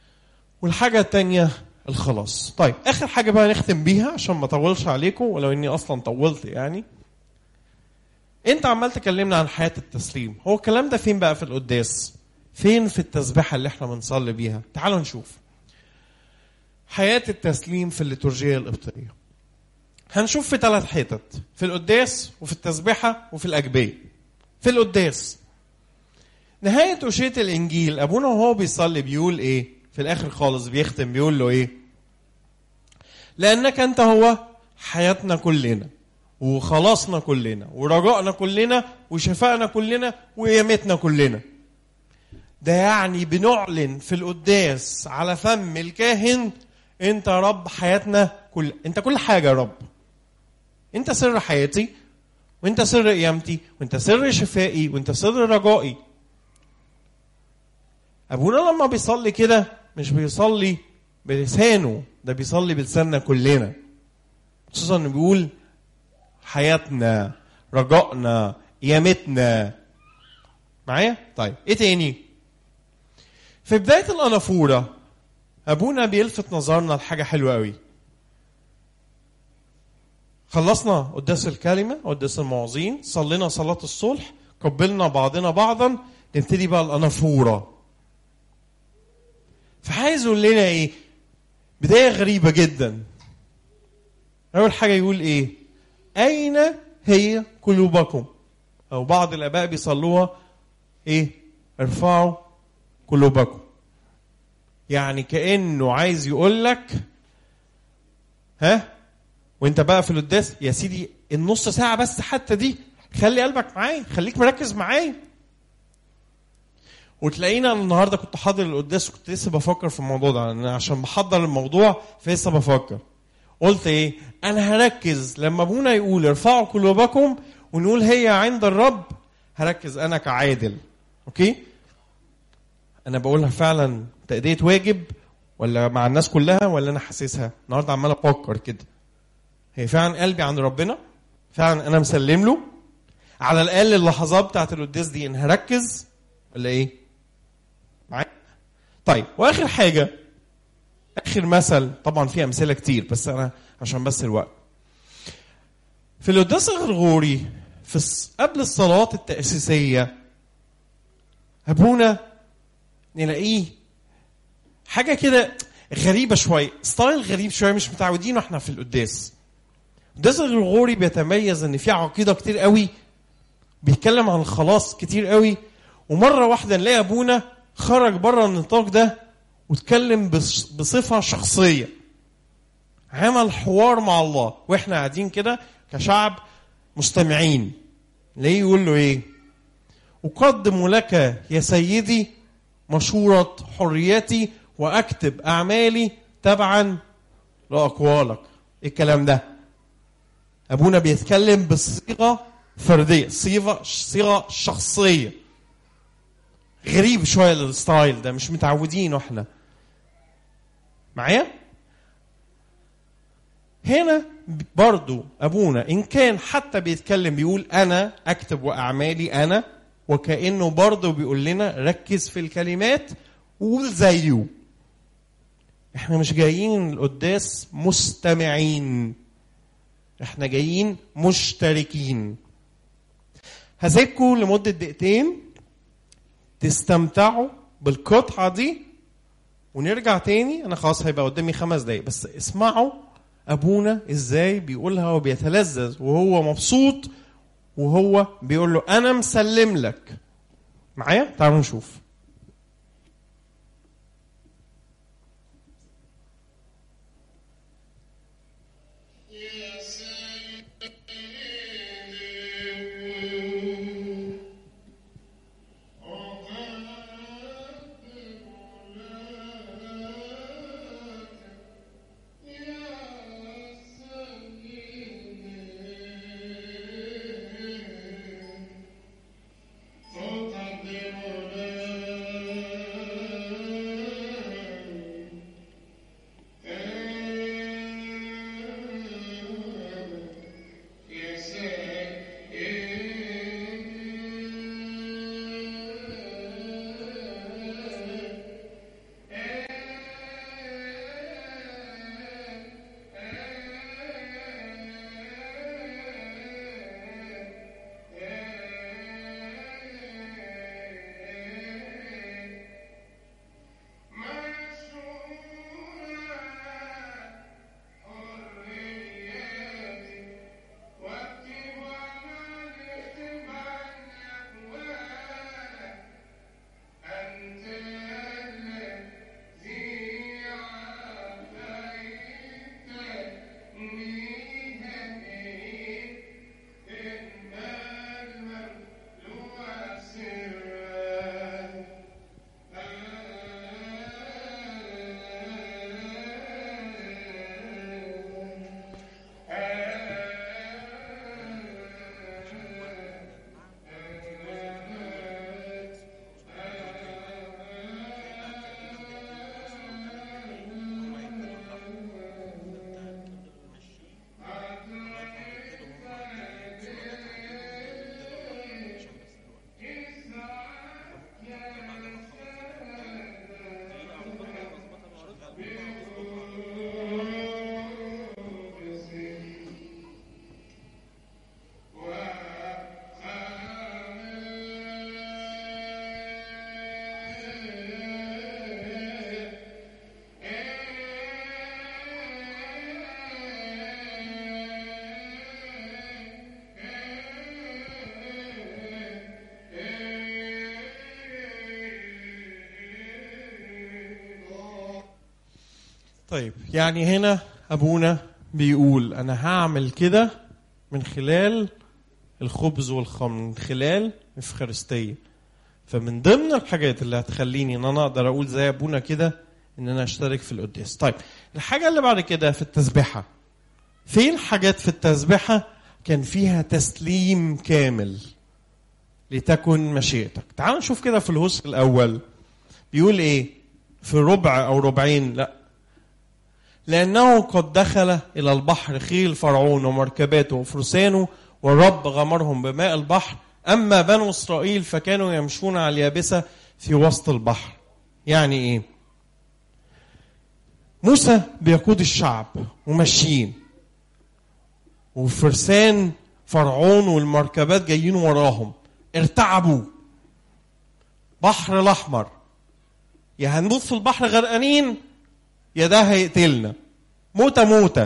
والحاجة التانية الخلاص طيب آخر حاجة بقى نختم بيها عشان ما أطولش عليكم ولو إني أصلا طولت يعني أنت عمال تكلمنا عن حياة التسليم هو الكلام ده فين بقى في القداس فين في التسبيحة اللي احنا بنصلي بيها تعالوا نشوف حياة التسليم في الليتورجية القبطية هنشوف في ثلاث حتت في القداس وفي التسبيحة وفي الأجبية في القداس نهاية أشية الإنجيل أبونا وهو بيصلي بيقول إيه في الآخر خالص بيختم بيقول له إيه لأنك أنت هو حياتنا كلنا وخلاصنا كلنا ورجائنا كلنا وشفائنا كلنا وقيامتنا كلنا ده يعني بنعلن في القداس على فم الكاهن انت يا رب حياتنا كل انت كل حاجه يا رب انت سر حياتي وانت سر قيامتي وانت سر شفائي وانت سر رجائي ابونا لما بيصلي كده مش بيصلي بلسانه ده بيصلي بلساننا كلنا خصوصا انه بيقول حياتنا رجائنا قيامتنا معايا طيب ايه تاني في بدايه الانافوره ابونا بيلفت نظرنا لحاجه حلوه قوي خلصنا قداس الكلمه قداس المواعظين صلينا صلاه الصلح قبلنا بعضنا بعضا نبتدي بقى الانافوره فعايز يقول لنا ايه بدايه غريبه جدا اول حاجه يقول ايه اين هي قلوبكم او بعض الاباء بيصلوها ايه ارفعوا قلوبكم يعني كانه عايز يقول لك ها وانت بقى في القداس يا سيدي النص ساعه بس حتى دي خلي قلبك معايا خليك مركز معايا وتلاقينا النهارده كنت حاضر القداس وكنت لسه بفكر في الموضوع ده انا عشان بحضر الموضوع فلسه بفكر قلت ايه انا هركز لما ابونا يقول ارفعوا قلوبكم ونقول هي عند الرب هركز انا كعادل اوكي انا بقولها فعلا تأدية واجب ولا مع الناس كلها ولا انا حاسسها النهارده عمال افكر كده هي فعلا قلبي عند ربنا فعلا انا مسلم له على الاقل اللحظات بتاعت القداس دي ان هركز ولا ايه معايا طيب واخر حاجه اخر مثل طبعا في امثله كتير بس انا عشان بس الوقت في القداس الغرغوري في الص- قبل الصلاه التاسيسيه ابونا نلاقيه حاجه كده غريبه شويه ستايل غريب شويه مش متعودين واحنا في القداس القداس الغرغوري بيتميز ان فيه عقيده كتير قوي بيتكلم عن الخلاص كتير قوي ومره واحده نلاقي ابونا خرج بره النطاق ده واتكلم بص- بصفه شخصيه عمل حوار مع الله واحنا قاعدين كده كشعب مستمعين ليه يقول له ايه اقدم لك يا سيدي مشورة حريتي واكتب اعمالي تبعا لاقوالك ايه الكلام ده ابونا بيتكلم بصيغه فرديه صيغه صيغه شخصيه غريب شويه الستايل ده مش متعودين احنا معايا هنا برضو ابونا ان كان حتى بيتكلم بيقول انا اكتب واعمالي انا وكانه برضو بيقول لنا ركز في الكلمات وقول زيه احنا مش جايين القداس مستمعين احنا جايين مشتركين هسيبكم لمدة دقيقتين تستمتعوا بالقطعة دي ونرجع تاني انا خلاص هيبقى قدامي خمس دقايق بس اسمعوا ابونا ازاي بيقولها وبيتلذذ وهو مبسوط وهو بيقول له انا مسلم لك معايا تعالوا نشوف تقدم طيب يعني هنا ابونا بيقول انا هعمل كده من خلال الخبز والخمر من خلال الافخارستيه فمن ضمن الحاجات اللي هتخليني ان انا اقدر اقول زي ابونا كده ان انا اشترك في القداس طيب الحاجه اللي بعد كده في التسبيحه فين حاجات في التسبيحه كان فيها تسليم كامل لتكن مشيئتك تعالوا نشوف كده في الهوس الاول بيقول ايه في ربع او ربعين لا لأنه قد دخل إلى البحر خيل فرعون ومركباته وفرسانه والرب غمرهم بماء البحر أما بنو إسرائيل فكانوا يمشون على اليابسة في وسط البحر يعني إيه موسى بيقود الشعب وماشيين وفرسان فرعون والمركبات جايين وراهم ارتعبوا بحر الأحمر يا هنموت في البحر غرقانين يا ده هيقتلنا موتة موتة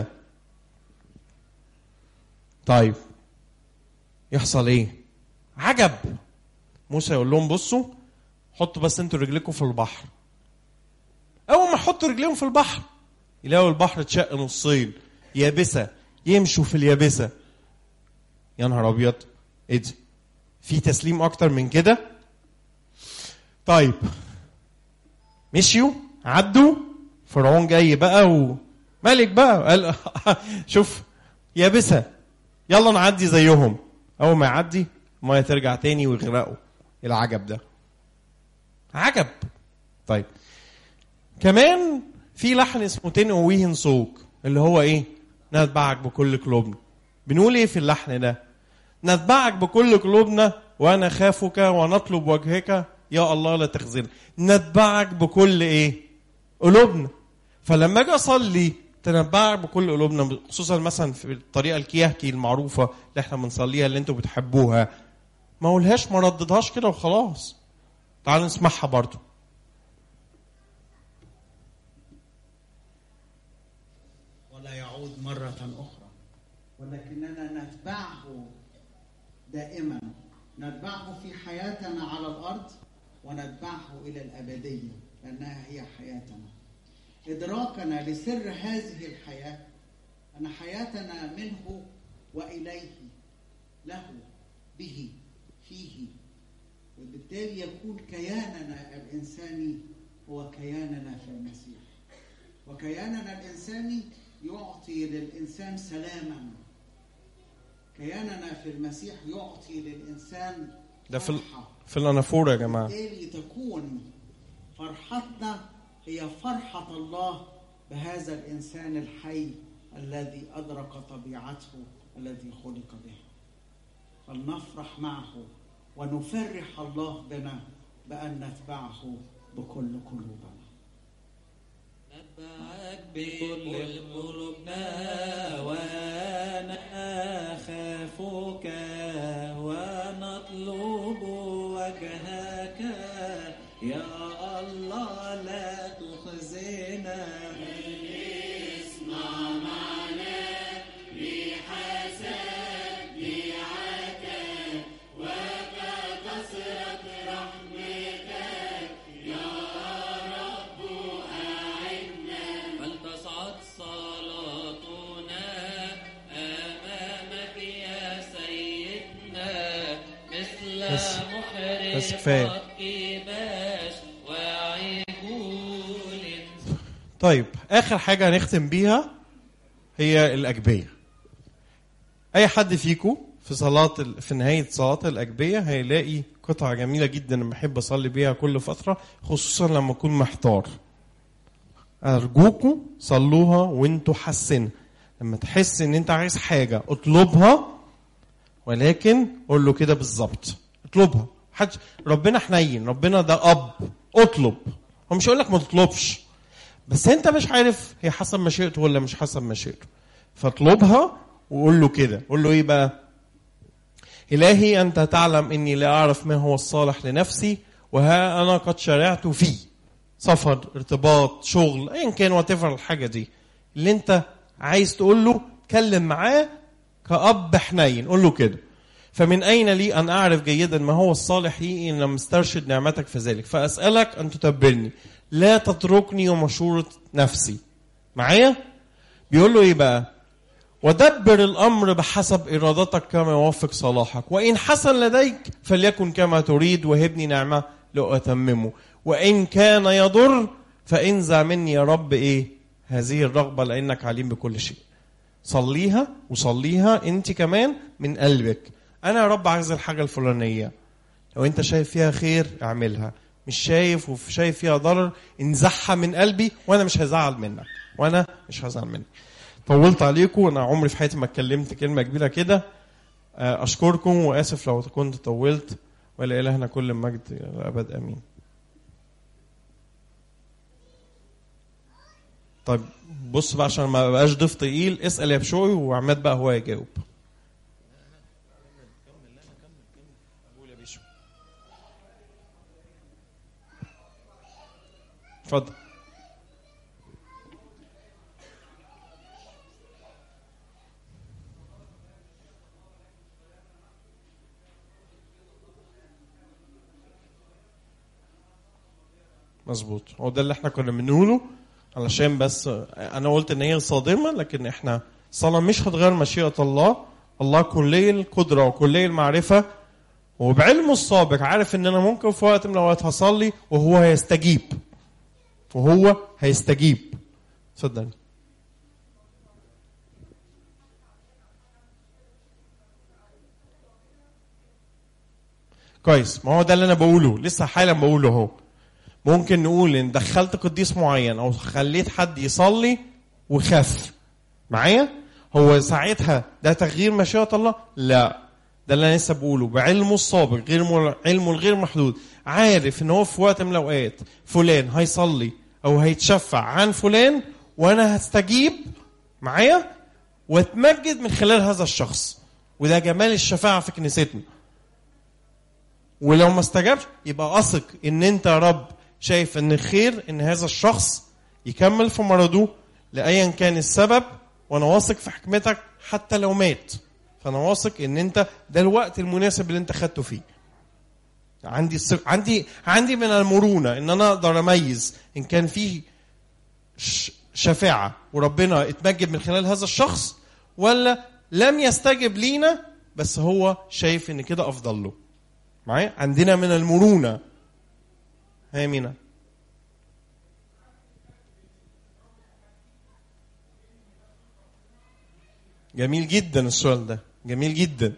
طيب يحصل ايه عجب موسى يقول لهم بصوا حطوا بس انتوا رجلكم في البحر اول ما يحطوا رجليهم في البحر يلاقوا البحر اتشق نصين يابسه يمشوا في اليابسه يا نهار ابيض ايه ده في تسليم اكتر من كده طيب مشيوا عدوا فرعون جاي بقى وملك بقى قال شوف يابسه يلا نعدي زيهم اول ما يعدي الميه ترجع تاني ويغرقوا العجب ده عجب طيب كمان في لحن اسمه تن ويهن صوك اللي هو ايه نتبعك بكل قلوبنا بنقول ايه في اللحن ده نتبعك بكل قلوبنا وانا خافك ونطلب وجهك يا الله لا تخزنا نتبعك بكل ايه قلوبنا فلما اجي اصلي تنبعك بكل قلوبنا خصوصا مثلا في الطريقه الكيهكي المعروفه اللي احنا بنصليها اللي انتوا بتحبوها ما اقولهاش ما رددهاش كده وخلاص تعالوا نسمعها برضو ولا يعود مرة أخرى ولكننا نتبعه دائما نتبعه في حياتنا على الأرض ونتبعه إلى الأبدية لأنها هي حياتنا إدراكنا لسر هذه الحياة أن حياتنا منه وإليه له به فيه وبالتالي يكون كياننا الإنساني هو كياننا في المسيح وكياننا الإنساني يعطي للإنسان سلاما كياننا في المسيح يعطي للإنسان ده في ال- فرحة. في الانافوره يا جماعه بالتالي تكون فرحتنا هي فرحة الله بهذا الإنسان الحي الذي أدرك طبيعته الذي خلق به فلنفرح معه ونفرح الله بنا بأن نتبعه بكل قلوبنا نتبعك بكل قلوبنا ونخافك ونطلب وجهك يا الله لا تخزنا فلتصعد صلاتنا أمامك يا سيدنا مثل بس- محرقة بس كفاية. كباش وعجول طيب اخر حاجه هنختم بيها هي الاجبيه اي حد فيكم في صلاه ال- في نهايه صلاه الاجبيه هيلاقي قطعه جميله جدا أنا بحب اصلي بيها كل فتره خصوصا لما اكون محتار ارجوكم صلوها وانتوا حاسين لما تحس ان انت عايز حاجه اطلبها ولكن قول له كده بالظبط اطلبها حد ربنا حنين ربنا ده اب اطلب هو مش هيقول لك ما تطلبش بس انت مش عارف هي حسب مشيئته ولا مش حسب مشيئته فاطلبها وقول له كده قول له ايه بقى الهي انت تعلم اني لا اعرف ما هو الصالح لنفسي وها انا قد شرعت فيه سفر ارتباط شغل ايا كان وات الحاجه دي اللي انت عايز تقول له اتكلم معاه كأب حنين قول له كده فمن أين لي أن أعرف جيدا ما هو الصالح لي إن لم استرشد نعمتك في ذلك فأسألك أن تتبرني لا تتركني ومشورة نفسي معايا بيقول له ايه بقى ودبر الامر بحسب ارادتك كما يوفق صلاحك وان حسن لديك فليكن كما تريد وهبني نعمه لاتممه وان كان يضر فانزع مني يا رب ايه هذه الرغبه لانك عليم بكل شيء صليها وصليها انت كمان من قلبك انا يا رب عايز الحاجه الفلانيه لو انت شايف فيها خير اعملها مش شايف وشايف فيها ضرر انزعها من قلبي وانا مش هزعل منك وانا مش هزعل منك طولت عليكم وانا عمري في حياتي ما اتكلمت كلمه كبيره كده آه، اشكركم واسف لو كنت طولت ولا الهنا كل المجد الى الابد امين طيب بص بقى عشان ما بقاش ضيف تقيل اسال يا بشوي وعماد بقى هو يجاوب اتفضل مظبوط هو ده اللي احنا كنا بنقوله علشان بس انا قلت ان هي صادمه لكن احنا الصلاه مش هتغير مشيئه الله الله كلي القدره وكلي المعرفه وبعلمه السابق عارف ان انا ممكن في وقت من الاوقات هصلي وهو هيستجيب وهو هيستجيب صدقني كويس ما هو ده اللي انا بقوله لسه حالا بقوله اهو ممكن نقول ان دخلت قديس معين او خليت حد يصلي وخف معايا هو ساعتها ده تغيير مشيئة الله لا ده اللي انا لسه بقوله بعلمه السابق غير مل... علمه الغير محدود عارف ان هو في وقت من الاوقات فلان هيصلي او هيتشفع عن فلان وانا هستجيب معايا واتمجد من خلال هذا الشخص وده جمال الشفاعة في كنيستنا ولو ما استجابش يبقى اثق ان انت يا رب شايف ان خير ان هذا الشخص يكمل في مرضه لايا كان السبب وانا واثق في حكمتك حتى لو مات فانا واثق ان انت ده الوقت المناسب اللي انت خدته فيه عندي الثق- عندي عندي من المرونه ان انا اقدر اميز ان كان في ش- شفاعه وربنا اتمجد من خلال هذا الشخص ولا لم يستجب لينا بس هو شايف ان كده افضل له معايا عندنا من المرونه هي مينا جميل جدا السؤال ده جميل جدا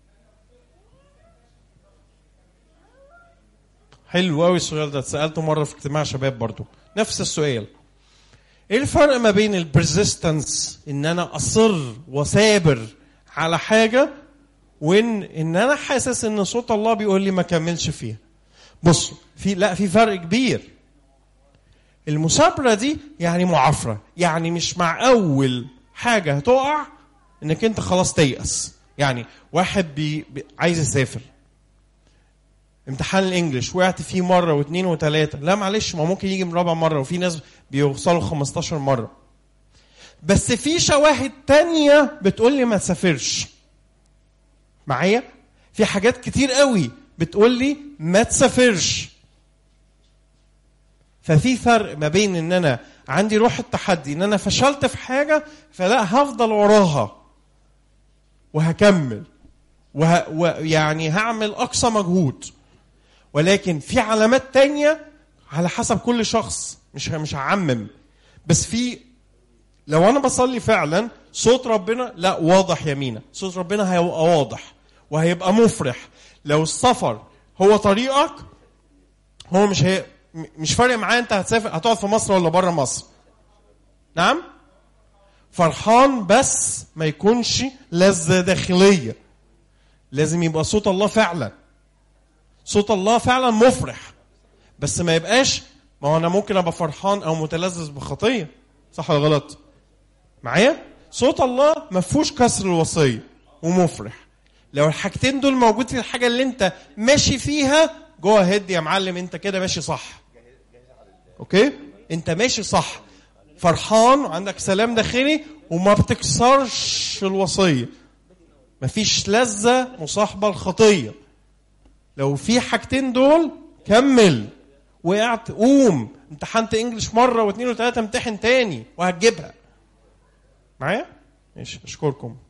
حلو قوي السؤال ده اتسالته مره في اجتماع شباب برضو نفس السؤال ايه الفرق ما بين البرزيستنس ان انا اصر وثابر على حاجه وان ان انا حاسس ان صوت الله بيقول لي ما كملش فيها بص في لا في فرق كبير المثابره دي يعني معافره يعني مش مع اول حاجه هتقع انك انت خلاص تيأس يعني واحد بي بي عايز يسافر امتحان الانجليش وقعت فيه مره واثنين وثلاثه لا معلش ما ممكن يجي من رابع مره وفي ناس بيوصلوا 15 مره بس في شواهد تانية بتقول لي ما تسافرش معايا في حاجات كتير قوي بتقول لي ما تسافرش ففي فرق ما بين ان انا عندي روح التحدي ان انا فشلت في حاجه فلا هفضل وراها وهكمل وه... ويعني هعمل اقصى مجهود ولكن في علامات تانية على حسب كل شخص مش مش هعمم بس في لو انا بصلي فعلا صوت ربنا لا واضح يمينا صوت ربنا هيبقى واضح وهيبقى مفرح لو السفر هو طريقك هو مش هي م- مش فارق معاه انت هتسافر هتقعد في مصر ولا بره مصر نعم فرحان بس ما يكونش لذة داخلية لازم يبقى صوت الله فعلا صوت الله فعلا مفرح بس ما يبقاش ما هو انا ممكن ابقى فرحان او متلذذ بخطيه صح ولا غلط معايا صوت الله ما فيهوش كسر الوصيه ومفرح لو الحاجتين دول موجود في الحاجه اللي انت ماشي فيها جوه هيد يا معلم انت كده ماشي صح اوكي انت ماشي صح فرحان وعندك سلام داخلي وما بتكسرش الوصيه مفيش لذه مصاحبه الخطيه لو في حاجتين دول كمل وقعت قوم امتحنت انجلش مره واثنين وثلاثه امتحن تاني وهتجيبها معايا ماشي اشكركم